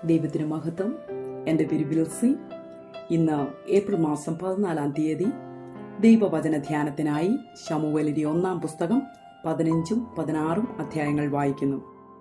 ദൈവത്തിന് മഹത്വം എൻ്റെ പേര് ബിൽസി ഇന്ന് ഏപ്രിൽ മാസം പതിനാലാം തീയതി ദൈവവചന ധ്യാനത്തിനായി ശമുവലിന്റെ ഒന്നാം പുസ്തകം പതിനഞ്ചും പതിനാറും അധ്യായങ്ങൾ വായിക്കുന്നു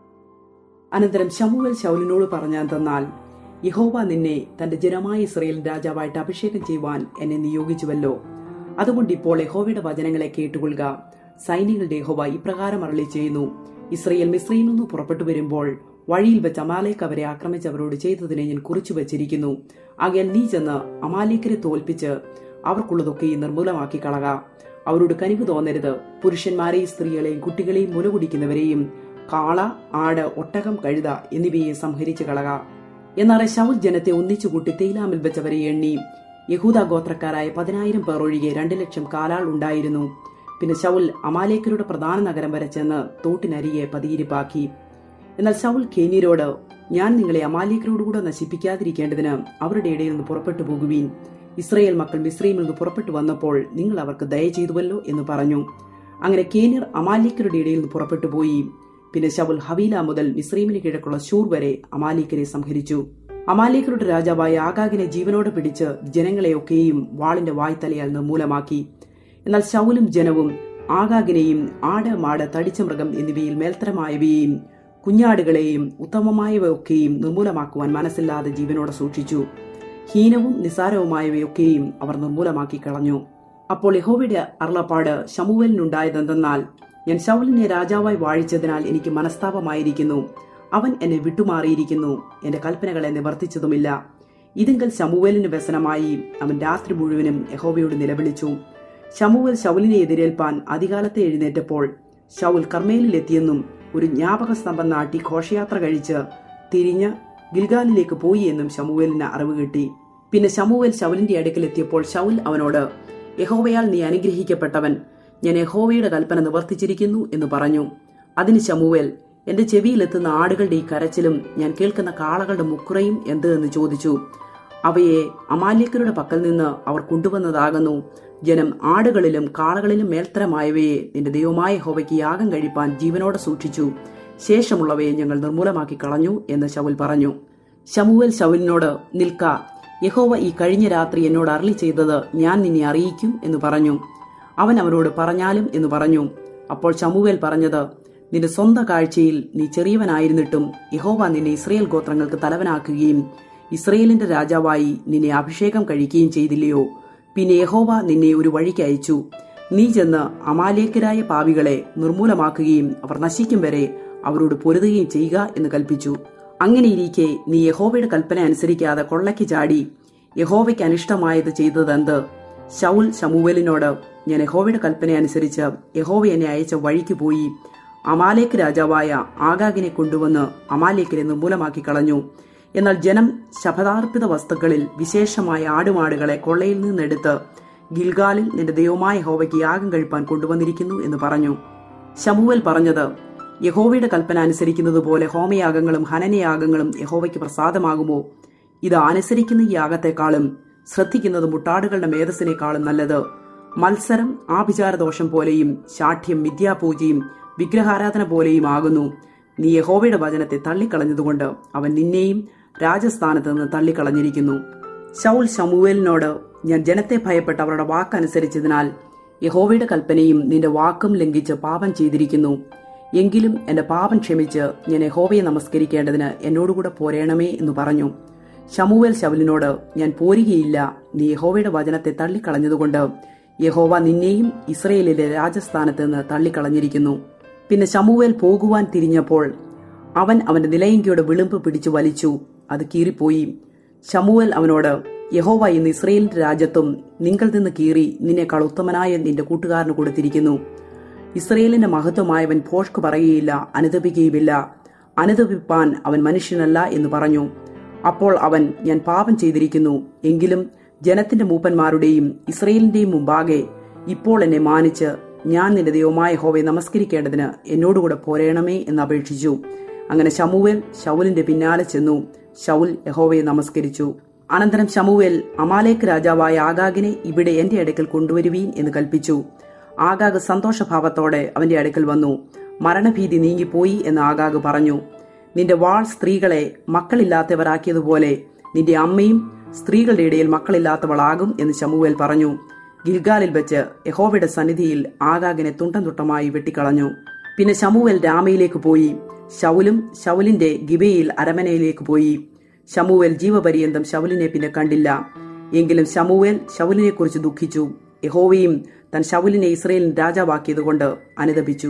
അനന്തരം ശമുവൽ ശൗലിനോട് പറഞ്ഞെന്തെന്നാൽ യഹോവ നിന്നെ തന്റെ ജനമായ ഇസ്രയേൽ രാജാവായിട്ട് അഭിഷേകം ചെയ്യുവാൻ എന്നെ നിയോഗിച്ചുവല്ലോ അതുകൊണ്ട് ഇപ്പോൾ യഹോവയുടെ വചനങ്ങളെ കേട്ടുകൊള്ളുക സൈന്യങ്ങളുടെ യഹോവ ഇപ്രകാരം അരളി ചെയ്യുന്നു ഇസ്രയേൽ മിശ്രയിൽ നിന്ന് പുറപ്പെട്ടു വരുമ്പോൾ വഴിയിൽ വെച്ച് അമാലേക്ക് അവരെ ആക്രമിച്ച് അവരോട് ചെയ്തതിനെ ഞാൻ കുറിച്ചു വച്ചിരിക്കുന്നു ആകയാൽ നീ ചെന്ന് അമാലേക്കരെ തോൽപ്പിച്ച് അവർക്കുള്ളതൊക്കെ നിർമൂലമാക്കി കളക അവരോട് കനിവ് തോന്നരുത് പുരുഷന്മാരെയും സ്ത്രീകളെയും കുട്ടികളെയും മുല കുടിക്കുന്നവരെയും കാള ആട് ഒട്ടകം കഴുത എന്നിവയെ സംഹരിച്ചു കളക എന്നാൽ ശൗൽ ജനത്തെ ഒന്നിച്ചു കൂട്ടി തേയിലാമിൽ വെച്ചവരെ എണ്ണി യഹൂദ ഗോത്രക്കാരായ പതിനായിരം പേർ ഒഴികെ രണ്ടു ലക്ഷം കാലാൾ ഉണ്ടായിരുന്നു പിന്നെ ശൗൽ അമാലേക്കരുടെ പ്രധാന നഗരം വരെ ചെന്ന് തോട്ടിനരികെ പതിയിരിപ്പാക്കി എന്നാൽ ശൗൽ കേനിയരോട് ഞാൻ നിങ്ങളെ അമാലേക്കരോടുകൂടെ നശിപ്പിക്കാതിരിക്കേണ്ടതിന് അവരുടെ ഇടയിൽ നിന്ന് പുറപ്പെട്ടു പോകുവീൻ ഇസ്രയേൽ മക്കൾ മിശ്രയിൽ നിന്ന് പുറപ്പെട്ടു വന്നപ്പോൾ നിങ്ങൾ അവർക്ക് ദയ ചെയ്തുവല്ലോ എന്ന് പറഞ്ഞു അങ്ങനെ കേനിയർ അമാലിക്കരുടെ ഇടയിൽ നിന്ന് പുറപ്പെട്ടു പോയി പിന്നെ ശവുൽ ഹവീല മുതൽ മിശ്രീമിന് കിഴക്കുള്ള ഷൂർ വരെ അമാലിക്കരെ സംഹരിച്ചു അമാലിക്കരുടെ രാജാവായ ആകാഗിനെ ജീവനോടെ പിടിച്ച് ജനങ്ങളെയൊക്കെയും വാളിന്റെ വായ്ത്തലയാൽ നിർമൂലമാക്കി എന്നാൽ ശൗലും ജനവും ആകാഗിനെയും ആട് മാട് തടിച്ച മൃഗം എന്നിവയിൽ മേൽത്തരമായവയെയും കുഞ്ഞാടുകളെയും ഉത്തമമായവയൊക്കെയും നിർമൂലമാക്കുവാൻ മനസ്സില്ലാതെ ജീവനോടെ സൂക്ഷിച്ചു ഹീനവും നിസാരവുമായവയൊക്കെയും അവർ നിർമൂലമാക്കി കളഞ്ഞു അപ്പോൾ യഹോവയുടെ അരുളപ്പാട് ശമുവലിനുണ്ടായതെന്തെന്നാൽ ഞാൻ ശൗലിനെ രാജാവായി വാഴിച്ചതിനാൽ എനിക്ക് മനസ്താപമായിരിക്കുന്നു അവൻ എന്നെ വിട്ടുമാറിയിരിക്കുന്നു എന്റെ കൽപ്പനകളെ നിവർത്തിച്ചതുമില്ല ഇതിങ്കൽ ശമുവേലിന് വ്യസനമായി അവൻ രാത്രി മുഴുവനും യഹോവയോട് നിലവിളിച്ചു ശമുവൽ ശൗലിനെ എതിരേൽപ്പാൻ അധികാലത്തെ എഴുന്നേറ്റപ്പോൾ ശൗൽ കർമ്മേലിലെത്തിയെന്നും ഒരു ജ്ഞാപക സ്തംഭം നാട്ടി ഘോഷയാത്ര കഴിച്ച് തിരിഞ്ഞ് ഗിൽഗാലിലേക്ക് പോയി എന്നും ശമുവേലിന് അറിവ് കിട്ടി പിന്നെ ശമുവേൽ ശൗലിന്റെ അടുക്കൽ എത്തിയപ്പോൾ ശൗൽ അവനോട് യഹോവയാൽ നീ അനുഗ്രഹിക്കപ്പെട്ടവൻ ഞാൻ യഹോവയുടെ കൽപ്പന നിവർത്തിച്ചിരിക്കുന്നു എന്ന് പറഞ്ഞു അതിന് ശമുവേൽ എന്റെ ചെവിയിലെത്തുന്ന ആടുകളുടെ ഈ കരച്ചിലും ഞാൻ കേൾക്കുന്ന കാളകളുടെ മുക്കുറയും എന്ത് എന്ന് ചോദിച്ചു അവയെ അമാല്യക്കരുടെ പക്കൽ നിന്ന് അവർ കൊണ്ടുവന്നതാകുന്നു ജനം ആടുകളിലും കാളകളിലും മേൽത്തരമായവയെ നിന്റെ ദൈവമായ ഹോവയ്ക്ക് യാഗം കഴിപ്പാൻ ജീവനോടെ സൂക്ഷിച്ചു ശേഷമുള്ളവയെ ഞങ്ങൾ നിർമൂലമാക്കി കളഞ്ഞു എന്ന് ശൗൽ പറഞ്ഞു ശമുവൽ ശൗലിനോട് നിൽക്ക യഹോവ ഈ കഴിഞ്ഞ രാത്രി എന്നോട് അരളി ചെയ്തത് ഞാൻ നിന്നെ അറിയിക്കും എന്ന് പറഞ്ഞു അവൻ അവനോട് പറഞ്ഞാലും എന്ന് പറഞ്ഞു അപ്പോൾ ശമുവേൽ പറഞ്ഞത് നിന്റെ സ്വന്തം കാഴ്ചയിൽ നീ ചെറിയവനായിരുന്നിട്ടും യഹോവ നിന്നെ ഇസ്രയേൽ ഗോത്രങ്ങൾക്ക് തലവനാക്കുകയും ഇസ്രയേലിന്റെ രാജാവായി നിന്നെ അഭിഷേകം കഴിക്കുകയും ചെയ്തില്ലയോ പിന്നെ യഹോവ നിന്നെ ഒരു വഴിക്ക് അയച്ചു നീ ചെന്ന് അമാലേക്കരായ പാവികളെ നിർമൂലമാക്കുകയും അവർ നശിക്കും വരെ അവരോട് പൊരുതുകയും ചെയ്യുക എന്ന് കൽപ്പിച്ചു അങ്ങനെയിരിക്കെ നീ യഹോവയുടെ കൽപ്പന അനുസരിക്കാതെ കൊള്ളയ്ക്ക് ചാടി യഹോവയ്ക്ക് അനിഷ്ടമായത് ചെയ്തതെന്ത് ശൗൽ ശമുവേലിനോട് ഞാൻ യഹോവയുടെ കൽപ്പന അനുസരിച്ച് യഹോവ എന്നെ അയച്ച വഴിക്ക് പോയി അമാലേക്ക് രാജാവായ ആഗാഗിനെ കൊണ്ടുവന്ന് അമാലേക്കിനെ നിർമൂലമാക്കി കളഞ്ഞു എന്നാൽ ജനം ശപഥാർപ്പിത വസ്തുക്കളിൽ വിശേഷമായ ആടുമാടുകളെ കൊള്ളയിൽ നിന്നെടുത്ത് ഗിൽഗാലിൽ നിന്റെ ദൈവമായ യഹോവയ്ക്ക് യാഗം കഴിപ്പാൻ കൊണ്ടുവന്നിരിക്കുന്നു എന്ന് പറഞ്ഞു ശമുവൽ പറഞ്ഞത് യഹോവയുടെ കൽപ്പന അനുസരിക്കുന്നത് പോലെ ഹോമയാഗങ്ങളും ഹനനയാഗങ്ങളും യഹോവയ്ക്ക് പ്രസാദമാകുമോ ഇത് അനുസരിക്കുന്ന ഈ യാഗത്തെക്കാളും ശ്രദ്ധിക്കുന്നത് മുട്ടാടുകളുടെ മേധസ്സിനേക്കാളും നല്ലത് മത്സരം ആഭിചാരദോഷം പോലെയും ശാഠ്യം മിഥ്യാപൂജയും വിഗ്രഹാരാധന പോലെയും ആകുന്നു നീ യഹോവയുടെ വചനത്തെ തള്ളിക്കളഞ്ഞതുകൊണ്ട് അവൻ നിന്നെയും രാജസ്ഥാനത്ത് നിന്ന് തള്ളിക്കളഞ്ഞിരിക്കുന്നു ശൗൽ ശമുവേലിനോട് ഞാൻ ജനത്തെ ഭയപ്പെട്ട് അവരുടെ വാക്കനുസരിച്ചതിനാൽ യഹോവയുടെ കൽപ്പനയും നിന്റെ വാക്കും ലംഘിച്ച് പാപം ചെയ്തിരിക്കുന്നു എങ്കിലും എന്റെ പാപം ക്ഷമിച്ച് ഞാൻ യഹോവയെ നമസ്കരിക്കേണ്ടതിന് എന്നോടുകൂടെ പോരേണമേ എന്ന് പറഞ്ഞു ശമുവേൽ ശവലിനോട് ഞാൻ പോരുകയില്ല നീ യഹോവയുടെ വചനത്തെ തള്ളിക്കളഞ്ഞതുകൊണ്ട് യഹോവ നിന്നെയും ഇസ്രയേലിലെ രാജസ്ഥാനത്ത് നിന്ന് തള്ളിക്കളഞ്ഞിരിക്കുന്നു പിന്നെ ശമുവേൽ പോകുവാൻ തിരിഞ്ഞപ്പോൾ അവൻ അവന്റെ നിലയങ്കിയുടെ വിളിമ്പ് പിടിച്ചു വലിച്ചു അത് കീറിപ്പോയി ശമുവേൽ അവനോട് യഹോവ ഇന്ന് ഇസ്രയേലിന്റെ രാജ്യത്തും നിങ്ങൾ നിന്ന് കീറി നിന്നേക്കാൾ ഉത്തമനായ നിന്റെ കൂട്ടുകാരന് കൊടുത്തിരിക്കുന്നു ഇസ്രയേലിന്റെ മഹത്വമായവൻ ഭോഷ്ക് പറയുകയില്ല അനുദപിക്കുകയുമില്ല അനുദപിപ്പാൻ അവൻ മനുഷ്യനല്ല എന്ന് പറഞ്ഞു അപ്പോൾ അവൻ ഞാൻ പാപം ചെയ്തിരിക്കുന്നു എങ്കിലും ജനത്തിന്റെ മൂപ്പന്മാരുടെയും ഇസ്രയേലിന്റെയും മുമ്പാകെ ഇപ്പോൾ എന്നെ മാനിച്ച് ഞാൻ നിന്റെ ദൈവമായ ഹോവയെ നമസ്കരിക്കേണ്ടതിന് എന്നോടുകൂടെ പോരേണമേ എന്ന് അപേക്ഷിച്ചു അങ്ങനെ ശമുവേൽ ശൗലിന്റെ പിന്നാലെ ചെന്നു ശൗൽ യഹോവയെ നമസ്കരിച്ചു അനന്തരം ശമുവേൽ അമാലേക്ക് രാജാവായ ആഗാഗിനെ ഇവിടെ എന്റെ അടുക്കൽ കൊണ്ടുവരുവീൻ എന്ന് കൽപ്പിച്ചു ആഗാഗ് സന്തോഷഭാവത്തോടെ അവന്റെ അടുക്കൽ വന്നു മരണഭീതി നീങ്ങിപ്പോയി എന്ന് ആഗാഗ് പറഞ്ഞു നിന്റെ വാൾ സ്ത്രീകളെ മക്കളില്ലാത്തവരാക്കിയതുപോലെ നിന്റെ അമ്മയും സ്ത്രീകളുടെ ഇടയിൽ മക്കളില്ലാത്തവളാകും എന്ന് ശമുവേൽ പറഞ്ഞു ഗിൽഗാലിൽ വെച്ച് യഹോവയുടെ സന്നിധിയിൽ ആകാഗിനെ തുണ്ടം തുട്ടമായി വെട്ടിക്കളഞ്ഞു പിന്നെ ശമുവേൽ രാമയിലേക്ക് പോയി ശൗലും ശൗലിന്റെ ഗിബയിൽ അരമനയിലേക്ക് പോയി ശമുവേൽ ജീവപര്യന്തം ശൗലിനെ പിന്നെ കണ്ടില്ല എങ്കിലും ശമുവേൽ ശൗലിനെ കുറിച്ച് ദുഃഖിച്ചു യഹോവയും തൻ ശൗലിനെ ഇസ്രയേലിൻ രാജാവാക്കിയതുകൊണ്ട് അനുദപിച്ചു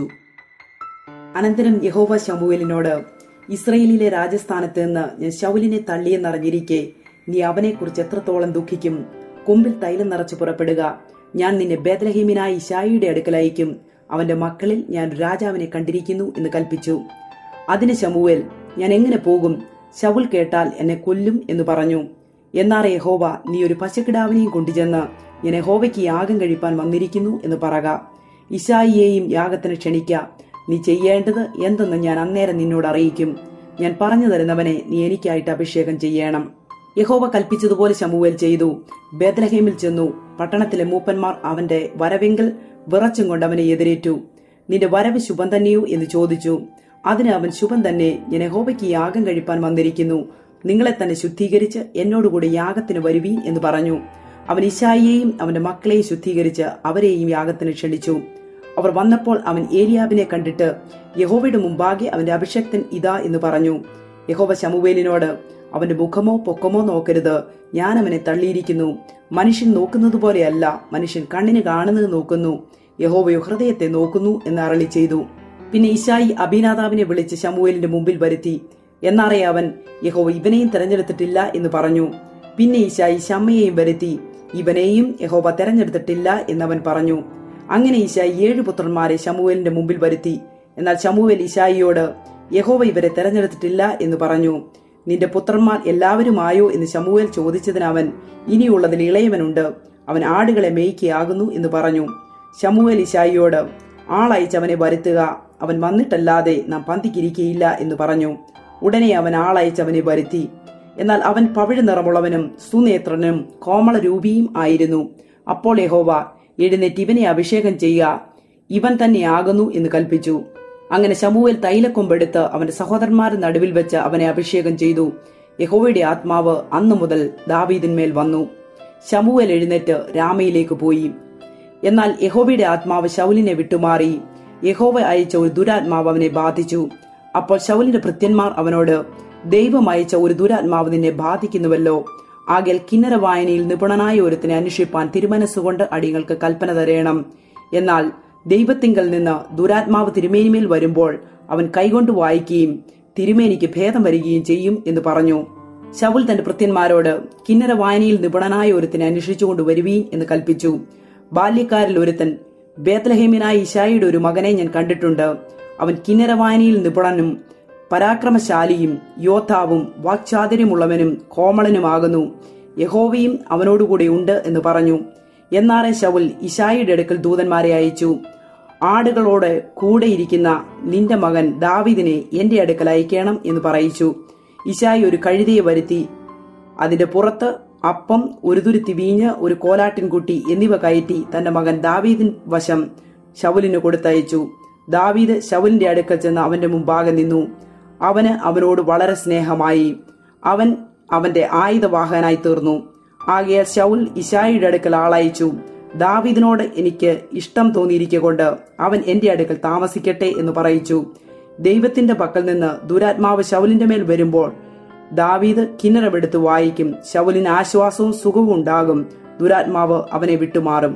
അനന്തരം യഹോവ ശമുവേലിനോട് ഇസ്രയേലിലെ രാജസ്ഥാനത്ത് നിന്ന് ഞാൻ ശൗലിനെ തള്ളിയെന്നറിഞ്ഞിരിക്കെ നീ അവനെക്കുറിച്ച് എത്രത്തോളം ദുഃഖിക്കും കൊമ്പിൽ തൈലം നിറച്ചു പുറപ്പെടുക ഞാൻ നിന്നെ ബേദലഹീമിനായ ഇഷായിയുടെ അടുക്കലയക്കും അവന്റെ മക്കളിൽ ഞാൻ ഒരു രാജാവിനെ കണ്ടിരിക്കുന്നു എന്ന് കൽപ്പിച്ചു അതിന് ശമുവേൽ ഞാൻ എങ്ങനെ പോകും ശവുൽ കേട്ടാൽ എന്നെ കൊല്ലും എന്ന് പറഞ്ഞു എന്നാറെ യഹോവ നീ ഒരു പശക്കിടാവിനെയും കൊണ്ടുചെന്ന് ഞാൻ യഹോവയ്ക്ക് യാഗം കഴിപ്പാൻ വന്നിരിക്കുന്നു എന്ന് പറക ഇഷായിയെയും യാഗത്തിന് ക്ഷണിക്ക നീ ചെയ്യേണ്ടത് എന്തെന്ന് ഞാൻ അന്നേരം നിന്നോട് അറിയിക്കും ഞാൻ പറഞ്ഞു തരുന്നവനെ നീ എനിക്കായിട്ട് അഭിഷേകം ചെയ്യണം യഹോവ കൽപ്പിച്ചതുപോലെ ശമുവേൽ ചെയ്തു ബേദ്ലഹേമിൽ ചെന്നു പട്ടണത്തിലെ മൂപ്പന്മാർ അവന്റെ വരവെങ്കിൽ വിറച്ചും കൊണ്ട് അവനെ എതിരേറ്റു നിന്റെ വരവ് ശുഭം തന്നെയോ എന്ന് ചോദിച്ചു അതിന് അവൻ ശുഭം തന്നെ ഞാൻ യഹോവയ്ക്ക് യാഗം കഴിപ്പാൻ വന്നിരിക്കുന്നു നിങ്ങളെ തന്നെ ശുദ്ധീകരിച്ച് എന്നോടുകൂടി യാഗത്തിന് വരുവീൻ എന്ന് പറഞ്ഞു അവൻ ഇശായിയെയും അവന്റെ മക്കളെയും ശുദ്ധീകരിച്ച് അവരെയും യാഗത്തിന് ക്ഷണിച്ചു അവർ വന്നപ്പോൾ അവൻ ഏലിയാബിനെ കണ്ടിട്ട് യഹോവയുടെ മുമ്പാകെ അവന്റെ അഭിഷക്തൻ ഇതാ എന്ന് പറഞ്ഞു യഹോവ ശമുവേലിനോട് അവന്റെ മുഖമോ പൊക്കമോ നോക്കരുത് ഞാൻ അവനെ തള്ളിയിരിക്കുന്നു മനുഷ്യൻ നോക്കുന്നത് പോലെയല്ല മനുഷ്യൻ കണ്ണിന് കാണുന്നത് നോക്കുന്നു യഹോവയോ ഹൃദയത്തെ നോക്കുന്നു എന്ന് അറളി ചെയ്തു പിന്നെ ഇശായി അഭിനാദാവിനെ വിളിച്ച് ശമുവേലിന്റെ മുമ്പിൽ വരുത്തി എന്നാറേ അവൻ യഹോവ ഇവനെയും തെരഞ്ഞെടുത്തിട്ടില്ല എന്ന് പറഞ്ഞു പിന്നെ ഈശായി ശമ്മയെയും വരുത്തി ഇവനെയും യഹോവ തെരഞ്ഞെടുത്തിട്ടില്ല എന്നവൻ പറഞ്ഞു അങ്ങനെ ഈശായി ഏഴു പുത്രന്മാരെ ശമുവേലിന്റെ മുമ്പിൽ വരുത്തി എന്നാൽ ശമുവേൽ ഇശായിയോട് യഹോവ ഇവരെ തെരഞ്ഞെടുത്തിട്ടില്ല എന്ന് പറഞ്ഞു നിന്റെ പുത്രന്മാർ എല്ലാവരുമായോ എന്ന് ശമുവേൽ ചോദിച്ചതിന് അവൻ ഇനിയുള്ളതിൽ ഇളയവനുണ്ട് അവൻ ആടുകളെ മേയ്ക്കയാകുന്നു എന്ന് പറഞ്ഞു ശമുവേൽ ഇശായിയോട് ആളയച്ച് അവനെ വരുത്തുക അവൻ വന്നിട്ടല്ലാതെ നാം പന്തിക്കിരിക്കയില്ല എന്ന് പറഞ്ഞു ഉടനെ അവൻ ആളയച്ച് അവനെ വരുത്തി എന്നാൽ അവൻ പവിഴ നിറമുള്ളവനും സുനേത്രനും കോമളരൂപിയും ആയിരുന്നു അപ്പോൾ യഹോവ എഴുന്നേറ്റ് ഇവനെ അഭിഷേകം ചെയ്യുക ഇവൻ തന്നെയാകുന്നു എന്ന് കൽപ്പിച്ചു അങ്ങനെ ശമുവേൽ തൈലക്കൊമ്പെടുത്ത് അവന്റെ സഹോദരന്മാരുടെ നടുവിൽ വെച്ച് അവനെ അഭിഷേകം ചെയ്തു യഹോവയുടെ ആത്മാവ് അന്നു മുതൽ ദാവീദിന്മേൽ വന്നു ശമുവേൽ എഴുന്നേറ്റ് രാമയിലേക്ക് പോയി എന്നാൽ യഹോവയുടെ ആത്മാവ് ശൗലിനെ വിട്ടുമാറി യഹോവ അയച്ച ഒരു ദുരാത്മാവ് അവനെ ബാധിച്ചു അപ്പോൾ ശൗലിന്റെ ഭൃത്യന്മാർ അവനോട് ദൈവം അയച്ച ഒരു ദുരാത്മാവ് നിന്നെ ബാധിക്കുന്നുവല്ലോ ആകൽ കിന്നര വായനയിൽ നിപുണനായ ഒരുത്തിനെ അന്വേഷിപ്പാൻ തിരുമനസ്സുകൊണ്ട് അടിയങ്ങൾക്ക് കൽപ്പന തരേണം എന്നാൽ ദൈവത്തിങ്കൽ നിന്ന് ദുരാത്മാവ് തിരുമേനിമേൽ വരുമ്പോൾ അവൻ കൈകൊണ്ട് വായിക്കുകയും തിരുമേനിക്ക് ഭേദം വരികയും ചെയ്യും എന്ന് പറഞ്ഞു ശവുൽ തന്റെ ഭൃത്യന്മാരോട് കിന്നര വായനയിൽ നിപുണനായ ഒരുത്തിനെ അന്വേഷിച്ചുകൊണ്ട് വരുവീൻ എന്ന് കൽപ്പിച്ചു ബാല്യക്കാരിൽ ഒരുത്തൻ ബേത്ലഹേമിനായ ഇഷായിയുടെ ഒരു മകനെ ഞാൻ കണ്ടിട്ടുണ്ട് അവൻ കിന്നര വായനയിൽ നിപുണനും പരാക്രമശാലിയും യോദ്ധാവും വാക്ചാതുര്യമുള്ളവനും കോമളനുമാകുന്നു യഹോവയും അവനോടുകൂടെ ഉണ്ട് എന്ന് പറഞ്ഞു എന്നാറെ ശവുൽ ഇഷായിയുടെ അടുക്കൽ ദൂതന്മാരെ അയച്ചു ആടുകളോട് കൂടെയിരിക്കുന്ന നിന്റെ മകൻ ദാവിദിനെ എന്റെ അടുക്കൽ അയക്കണം എന്ന് പറയിച്ചു ഇഷായി ഒരു കഴുതയെ വരുത്തി അതിന്റെ പുറത്ത് അപ്പം ഒരു തുരുത്തി വീഞ്ഞ് ഒരു കോലാട്ടിൻകുട്ടി എന്നിവ കയറ്റി തന്റെ മകൻ ദാവീദിൻ വശം ശവുലിന് കൊടുത്തയച്ചു ദാവീദ് ശവുലിന്റെ അടുക്കൽ ചെന്ന് അവന്റെ മുമ്പാകെ നിന്നു അവന് അവനോട് വളരെ സ്നേഹമായി അവൻ അവന്റെ ആയുധവാഹനായി തീർന്നു ആകയാൽ ശൗൽ ഇശായിയുടെ അടുക്കൽ ആളയച്ചു ദാവീദിനോട് എനിക്ക് ഇഷ്ടം തോന്നിയിരിക്കൊണ്ട് അവൻ എന്റെ അടുക്കൽ താമസിക്കട്ടെ എന്ന് പറയിച്ചു ദൈവത്തിന്റെ പക്കൽ നിന്ന് ദുരാത്മാവ് ശൗലിന്റെ മേൽ വരുമ്പോൾ ദാവീദ് കിന്നരമെടുത്ത് വായിക്കും ശൗലിന് ആശ്വാസവും സുഖവും ഉണ്ടാകും ദുരാത്മാവ് അവനെ വിട്ടുമാറും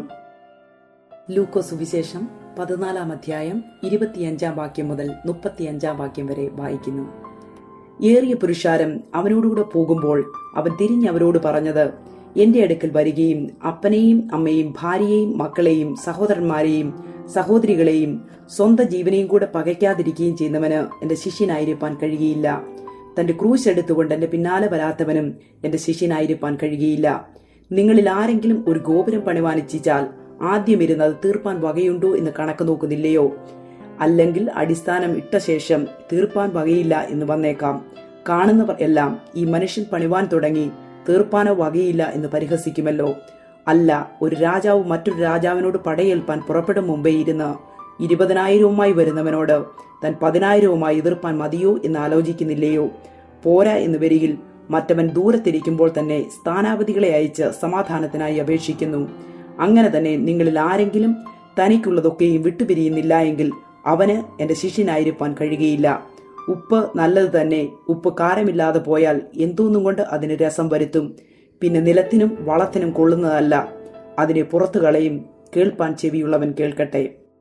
ലൂക്കോ സുവിശേഷം പതിനാലാം അധ്യായം ഇരുപത്തിയഞ്ചാം വാക്യം മുതൽ മുപ്പത്തിയഞ്ചാം വാക്യം വരെ വായിക്കുന്നു ഏറിയ പുരുഷാരം അവനോടുകൂടെ പോകുമ്പോൾ അവൻ തിരിഞ്ഞവരോട് പറഞ്ഞത് എന്റെ അടുക്കൽ വരികയും അപ്പനെയും അമ്മയും ഭാര്യയെയും മക്കളെയും സഹോദരന്മാരെയും സഹോദരികളെയും സ്വന്തം ജീവനെയും കൂടെ പകയ്ക്കാതിരിക്കുകയും ചെയ്യുന്നവന് എന്റെ ശിഷ്യനായിരിക്കാൻ കഴിയുകയില്ല തന്റെ ക്രൂശ് എടുത്തുകൊണ്ട് എന്റെ പിന്നാലെ വരാത്തവനും എന്റെ ശിഷ്യനായിരിക്കാൻ കഴിയുകയില്ല നിങ്ങളിൽ ആരെങ്കിലും ഒരു ഗോപുരം പണിവാൻ ഇച്ഛിച്ചാൽ ആദ്യം ഇരുന്ന് അത് തീർപ്പാൻ വകയുണ്ടോ എന്ന് കണക്ക് നോക്കുന്നില്ലയോ അല്ലെങ്കിൽ അടിസ്ഥാനം ഇട്ട ശേഷം തീർപ്പാൻ വകയില്ല എന്ന് വന്നേക്കാം കാണുന്നവർ എല്ലാം ഈ മനുഷ്യൻ പണിവാൻ തുടങ്ങി തീർപ്പാനോ വകയില്ല എന്ന് പരിഹസിക്കുമല്ലോ അല്ല ഒരു രാജാവ് മറ്റൊരു രാജാവിനോട് പടയേൽപ്പാൻ പുറപ്പെടും മുമ്പേ ഇരുന്ന് ഇരുപതിനായിരവുമായി വരുന്നവനോട് താൻ പതിനായിരവുമായി എതിർപ്പാൻ മതിയോ എന്ന് ആലോചിക്കുന്നില്ലയോ പോരാ എന്ന് വരികിൽ മറ്റവൻ ദൂരത്തിരിക്കുമ്പോൾ തന്നെ സ്ഥാനാപതികളെ അയച്ച് സമാധാനത്തിനായി അപേക്ഷിക്കുന്നു അങ്ങനെ തന്നെ നിങ്ങളിൽ ആരെങ്കിലും തനിക്കുള്ളതൊക്കെയും വിട്ടുപിരിയുന്നില്ല എങ്കിൽ അവന് എന്റെ ശിഷ്യനായിരിക്കാൻ കഴിയുകയില്ല ഉപ്പ് നല്ലത് തന്നെ ഉപ്പ് കാരമില്ലാതെ പോയാൽ എന്തോന്നും കൊണ്ട് അതിന് രസം വരുത്തും പിന്നെ നിലത്തിനും വളത്തിനും കൊള്ളുന്നതല്ല അതിനെ പുറത്തു കളയും കേൾപ്പാൻ ചെവിയുള്ളവൻ കേൾക്കട്ടെ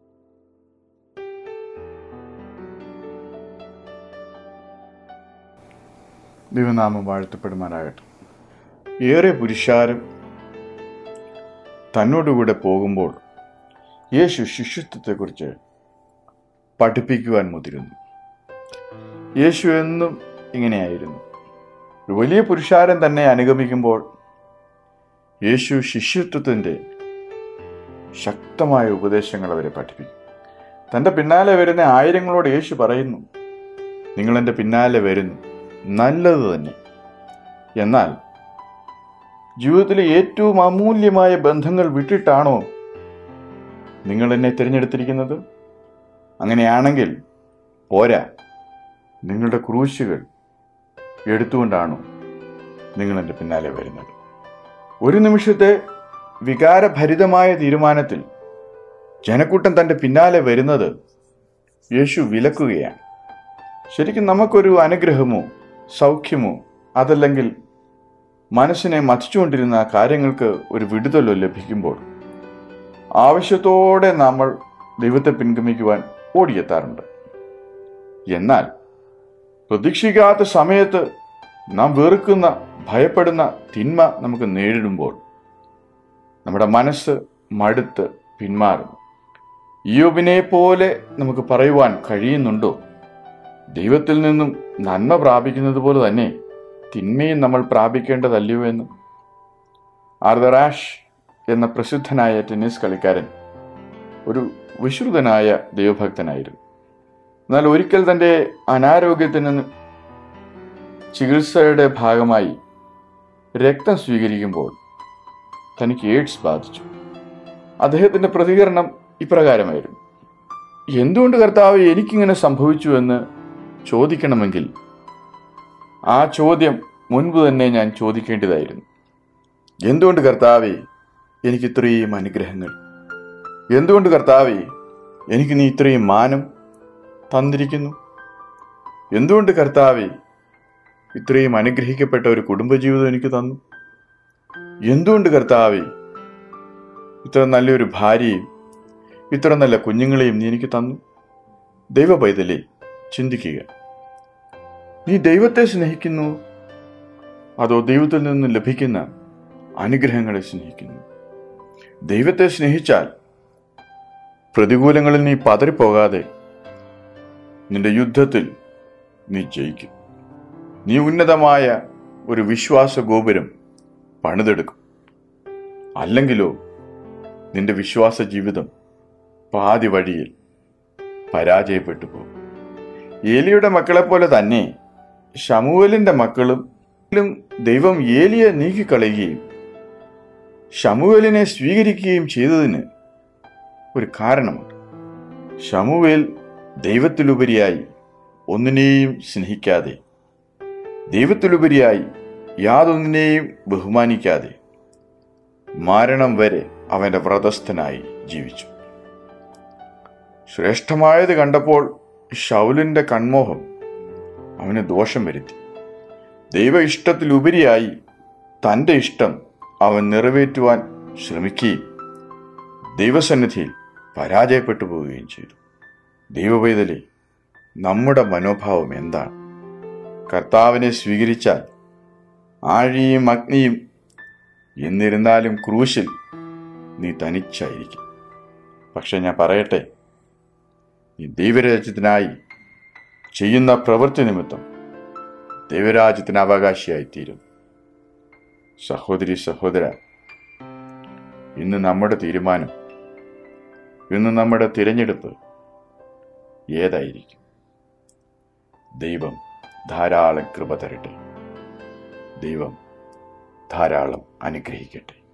ദൈവനാമം വാഴ്ത്തപ്പെടുമാറാകട്ടെ ഏറെ പുരുഷാരം തന്നോടുകൂടെ പോകുമ്പോൾ യേശു ശിഷ്യത്വത്തെക്കുറിച്ച് പഠിപ്പിക്കുവാൻ മുതിരുന്നു യേശു എന്നും ഇങ്ങനെയായിരുന്നു ഒരു വലിയ പുരുഷാരം തന്നെ അനുഗമിക്കുമ്പോൾ യേശു ശിഷ്യത്വത്തിൻ്റെ ശക്തമായ ഉപദേശങ്ങൾ അവരെ പഠിപ്പിക്കും തൻ്റെ പിന്നാലെ വരുന്ന ആയിരങ്ങളോട് യേശു പറയുന്നു നിങ്ങൾ എൻ്റെ പിന്നാലെ വരുന്നു നല്ലത് തന്നെ എന്നാൽ ജീവിതത്തിലെ ഏറ്റവും അമൂല്യമായ ബന്ധങ്ങൾ വിട്ടിട്ടാണോ നിങ്ങൾ എന്നെ തിരഞ്ഞെടുത്തിരിക്കുന്നത് അങ്ങനെയാണെങ്കിൽ പോരാ നിങ്ങളുടെ ക്രൂശുകൾ എടുത്തുകൊണ്ടാണോ നിങ്ങൾ എൻ്റെ പിന്നാലെ വരുന്നത് ഒരു നിമിഷത്തെ വികാരഭരിതമായ തീരുമാനത്തിൽ ജനക്കൂട്ടം തൻ്റെ പിന്നാലെ വരുന്നത് യേശു വിലക്കുകയാണ് ശരിക്കും നമുക്കൊരു അനുഗ്രഹമോ സൗഖ്യമോ അതല്ലെങ്കിൽ മനസ്സിനെ മതിച്ചുകൊണ്ടിരുന്ന കാര്യങ്ങൾക്ക് ഒരു വിടുതലോ ലഭിക്കുമ്പോൾ ആവശ്യത്തോടെ നമ്മൾ ദൈവത്തെ പിൻഗമിക്കുവാൻ ഓടിയെത്താറുണ്ട് എന്നാൽ പ്രതീക്ഷിക്കാത്ത സമയത്ത് നാം വെറുക്കുന്ന ഭയപ്പെടുന്ന തിന്മ നമുക്ക് നേരിടുമ്പോൾ നമ്മുടെ മനസ്സ് മടുത്ത് പിന്മാറും യോബിനെ പോലെ നമുക്ക് പറയുവാൻ കഴിയുന്നുണ്ടോ ദൈവത്തിൽ നിന്നും നന്മ പ്രാപിക്കുന്നത് പോലെ തന്നെ തിന്മയും നമ്മൾ പ്രാപിക്കേണ്ടതല്ലയോ എന്ന് ആർദറാഷ് എന്ന പ്രസിദ്ധനായ ടെന്നീസ് കളിക്കാരൻ ഒരു വിശ്രുതനായ ദൈവഭക്തനായിരുന്നു എന്നാൽ ഒരിക്കൽ തൻ്റെ അനാരോഗ്യത്തിന് ചികിത്സയുടെ ഭാഗമായി രക്തം സ്വീകരിക്കുമ്പോൾ തനിക്ക് എയ്ഡ്സ് ബാധിച്ചു അദ്ദേഹത്തിന്റെ പ്രതികരണം ഇപ്രകാരമായിരുന്നു എന്തുകൊണ്ട് കർത്താവ് എനിക്കിങ്ങനെ സംഭവിച്ചു എന്ന് ചോദിക്കണമെങ്കിൽ ആ ചോദ്യം മുൻപ് തന്നെ ഞാൻ ചോദിക്കേണ്ടതായിരുന്നു എന്തുകൊണ്ട് കർത്താവെ എനിക്ക് ഇത്രയും അനുഗ്രഹങ്ങൾ എന്തുകൊണ്ട് കർത്താവെ എനിക്ക് നീ ഇത്രയും മാനം തന്നിരിക്കുന്നു എന്തുകൊണ്ട് കർത്താവെ ഇത്രയും അനുഗ്രഹിക്കപ്പെട്ട ഒരു കുടുംബജീവിതം എനിക്ക് തന്നു എന്തുകൊണ്ട് കർത്താവെ ഇത്ര നല്ലൊരു ഭാര്യയും ഇത്ര നല്ല കുഞ്ഞുങ്ങളെയും നീ എനിക്ക് തന്നു ദൈവ പൈതലേ ചിന്തിക്കുക നീ ദൈവത്തെ സ്നേഹിക്കുന്നു അതോ ദൈവത്തിൽ നിന്ന് ലഭിക്കുന്ന അനുഗ്രഹങ്ങളെ സ്നേഹിക്കുന്നു ദൈവത്തെ സ്നേഹിച്ചാൽ പ്രതികൂലങ്ങളിൽ നീ പതറിപ്പോകാതെ നിന്റെ യുദ്ധത്തിൽ നീ ജയിക്കും നീ ഉന്നതമായ ഒരു വിശ്വാസ ഗോപുരം പണിതെടുക്കും അല്ലെങ്കിലോ നിന്റെ വിശ്വാസ ജീവിതം പാതി വഴിയിൽ പരാജയപ്പെട്ടു പോകും ഏലിയുടെ മക്കളെ പോലെ തന്നെ ഷമുവലിന്റെ മക്കളും ദൈവം ഏലിയെ നീക്കിക്കളയുകയും ഷമുവേലിനെ സ്വീകരിക്കുകയും ചെയ്തതിന് ഒരു കാരണമുണ്ട് ഷമുവേൽ ദൈവത്തിലുപരിയായി ഒന്നിനെയും സ്നേഹിക്കാതെ ദൈവത്തിലുപരിയായി യാതൊന്നിനെയും ബഹുമാനിക്കാതെ മരണം വരെ അവന്റെ വ്രതസ്ഥനായി ജീവിച്ചു ശ്രേഷ്ഠമായത് കണ്ടപ്പോൾ ഷൗലിന്റെ കൺമോഹം അവന് ദോഷം വരുത്തി ദൈവ ഇഷ്ടത്തിലുപരിയായി തന്റെ ഇഷ്ടം അവൻ നിറവേറ്റുവാൻ ശ്രമിക്കുകയും ദൈവസന്നിധിയിൽ പരാജയപ്പെട്ടു പോവുകയും ചെയ്തു ദൈവപൈതലേ നമ്മുടെ മനോഭാവം എന്താണ് കർത്താവിനെ സ്വീകരിച്ചാൽ ആഴിയും അഗ്നിയും എന്നിരുന്നാലും ക്രൂശിൽ നീ തനിച്ചായിരിക്കും പക്ഷെ ഞാൻ പറയട്ടെ നീ ദൈവരാജ്യത്തിനായി ചെയ്യുന്ന പ്രവൃത്തി നിമിത്തം ദൈവരാജ്യത്തിന് അവകാശിയായിത്തീരും സഹോദരി സഹോദര ഇന്ന് നമ്മുടെ തീരുമാനം ഇന്ന് നമ്മുടെ തിരഞ്ഞെടുപ്പ് ഏതായിരിക്കും ദൈവം ധാരാളം കൃപ തരട്ടെ ദൈവം ധാരാളം അനുഗ്രഹിക്കട്ടെ